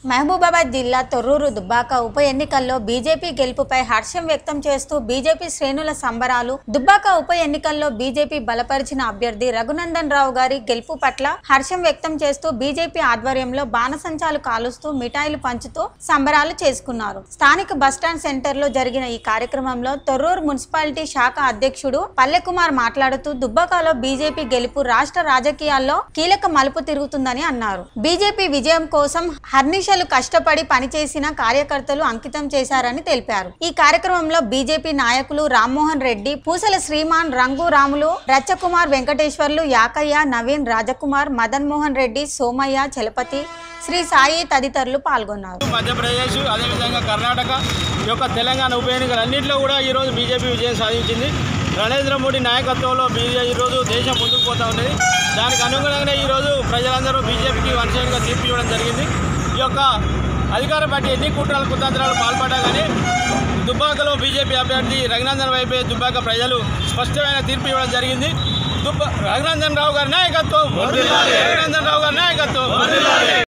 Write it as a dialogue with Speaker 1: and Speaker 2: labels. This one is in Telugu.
Speaker 1: మహబూబాబాద్ జిల్లా తొర్రూరు దుబ్బాక ఉప ఎన్నికల్లో బీజేపీ గెలుపుపై హర్షం వ్యక్తం చేస్తూ బీజేపీ శ్రేణుల సంబరాలు దుబ్బాక ఉప ఎన్నికల్లో బీజేపీ బలపరిచిన అభ్యర్థి రఘునందన్ రావు గారి గెలుపు పట్ల హర్షం వ్యక్తం చేస్తూ బీజేపీ ఆధ్వర్యంలో బాణసంచాలు కాలుస్తూ మిఠాయిలు పంచుతూ సంబరాలు చేసుకున్నారు స్థానిక బస్టాండ్ సెంటర్ లో జరిగిన ఈ కార్యక్రమంలో తొర్రూరు మున్సిపాలిటీ శాఖ అధ్యక్షుడు పల్లెకుమార్ మాట్లాడుతూ దుబ్బాకలో బీజేపీ గెలుపు రాష్ట్ర రాజకీయాల్లో కీలక మలుపు తిరుగుతుందని అన్నారు బీజేపీ విజయం కోసం హర్నిశలు కష్టపడి పనిచేసిన కార్యకర్తలు అంకితం చేశారని తెలిపారు ఈ కార్యక్రమంలో బీజేపీ నాయకులు రామ్మోహన్ రెడ్డి పూసల శ్రీమాన్ రంగు రాములు రచ్చకుమార్ వెంకటేశ్వర్లు యాకయ్య నవీన్ రాజకుమార్ మదన్ మోహన్ రెడ్డి సోమయ్య చలపతి శ్రీ సాయి తదితరులు పాల్గొన్నారు
Speaker 2: మధ్యప్రదేశ్ అదేవిధంగా కర్ణాటక ఈ యొక్క తెలంగాణ ఉప ఎన్నికలు అన్నింటిలో కూడా ఈరోజు బీజేపీ విజయం సాధించింది నరేంద్ర మోడీ నాయకత్వంలో బీజే ఈరోజు దేశం ముందుకు పోతా ఉన్నది దానికి అనుగుణంగానే ఈరోజు ప్రజలందరూ బీజేపీకి వన్సైడ్గా తీర్పు ఇవ్వడం జరిగింది ఈ యొక్క అధికార పార్టీ ఎన్ని కుట్రల కుతంత్రాలు పాల్పడ్డా కానీ దుబ్బాకలో బీజేపీ అభ్యర్థి రఘునందన్ వైపే దుబ్బాక ప్రజలు స్పష్టమైన తీర్పు ఇవ్వడం జరిగింది దుబ్బ రఘునందన్ రావు గారి నాయకత్వం రఘునందన్ రావు గారి నాయకత్వం